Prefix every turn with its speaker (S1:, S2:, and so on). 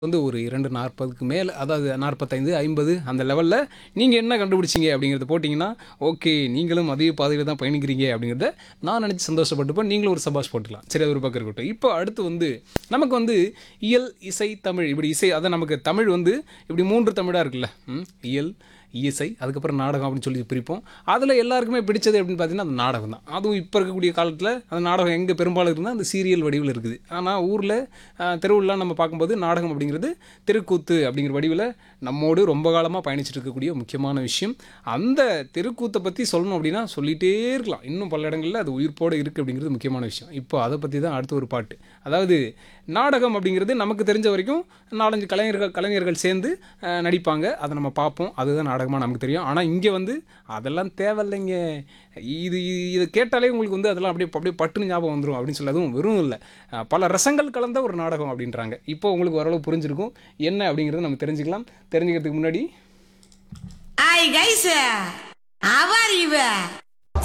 S1: வந்து ஒரு இரண்டு நாற்பதுக்கு மேலே அதாவது நாற்பத்தைந்து ஐம்பது அந்த லெவலில் நீங்கள் என்ன கண்டுபிடிச்சிங்க அப்படிங்கிறத போட்டிங்கன்னா ஓகே நீங்களும் அதே பாதையில் தான் பயணிக்கிறீங்க அப்படிங்கிறத நான் நினச்சி சந்தோஷப்பட்டுப்பேன் நீங்களும் ஒரு சபாஷ் போட்டுக்கலாம் சரி அது ஒரு பக்கம் இருக்கட்டும் இப்போ அடுத்து வந்து நமக்கு வந்து இயல் இசை தமிழ் இப்படி இசை அதை நமக்கு தமிழ் வந்து இப்படி மூன்று தமிழாக இருக்குல்ல ம், இயல் இசை அதுக்கப்புறம் நாடகம் அப்படின்னு சொல்லி பிரிப்போம் அதில் எல்லாருக்குமே பிடிச்சது அப்படின்னு பார்த்தீங்கன்னா அந்த நாடகம் தான் அதுவும் இப்போ இருக்கக்கூடிய காலத்தில் அந்த நாடகம் எங்கே பெரும்பாலும் இருந்தால் அந்த சீரியல் வடிவில் இருக்குது ஆனால் ஊரில் தெருவுலாம் நம்ம பார்க்கும்போது நாடகம் அப்படிங்கிறது தெருக்கூத்து அப்படிங்கிற வடிவில் நம்மோடு ரொம்ப காலமாக பயணிச்சுட்டு இருக்கக்கூடிய முக்கியமான விஷயம் அந்த தெருக்கூத்தை பற்றி சொல்லணும் அப்படின்னா சொல்லிகிட்டே இருக்கலாம் இன்னும் பல இடங்களில் அது உயிர்ப்போடு இருக்குது அப்படிங்கிறது முக்கியமான விஷயம் இப்போ அதை பற்றி தான் அடுத்த ஒரு பாட்டு அதாவது நாடகம் அப்படிங்கிறது நமக்கு தெரிஞ்ச வரைக்கும் நாலஞ்சு கலைஞர்கள் கலைஞர்கள் சேர்ந்து அஹ், நடிப்பாங்க அதை நம்ம பார்ப்போம் அதுதான் நாடகமாக நமக்கு தெரியும் ஆனால் இங்கே வந்து அதெல்லாம் தேவையில்லைங்க இது இது- இதை கேட்டாலே உங்களுக்கு வந்து அதெல்லாம் அப்படியே அப்படியே பட்டுன்னு ஞாபகம் வந்துடும் அப்படின்னு சொல்லி அதுவும் வெறும் இல்லை அஹ், பல ரசங்கள் கலந்த ஒரு நாடகம் அப்படின்றாங்க இப்போ உங்களுக்கு ஓரளவு புரிஞ்சிருக்கும் என்ன அப்படிங்கிறத நம்ம தெரிஞ்சுக்கலாம் தெரிஞ்சுக்கிறதுக்கு முன்னாடி
S2: Hi guys, how are you?